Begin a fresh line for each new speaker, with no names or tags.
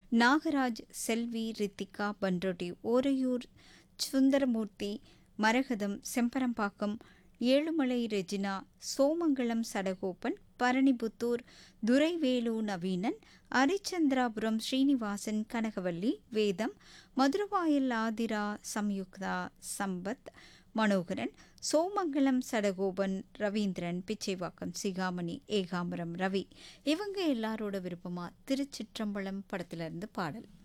நாகராஜ் செல்வி ரித்திகா பன்ரொட்டி ஓரையூர் சுந்தரமூர்த்தி மரகதம் செம்பரம்பாக்கம் ஏழுமலை ரெஜினா சோமங்கலம் சடகோபன் பரணிபுத்தூர் துரைவேலு நவீனன் அரிச்சந்திராபுரம் ஸ்ரீனிவாசன் கனகவல்லி வேதம் மதுரவாயல் ஆதிரா சம்யுக்தா சம்பத் மனோகரன் சோமங்கலம் சடகோபன் ரவீந்திரன் பிச்சைவாக்கம் சிகாமணி ஏகாம்பரம் ரவி இவங்க எல்லாரோட விருப்பமா திருச்சிற்றம்பலம் படத்துல இருந்து பாடல்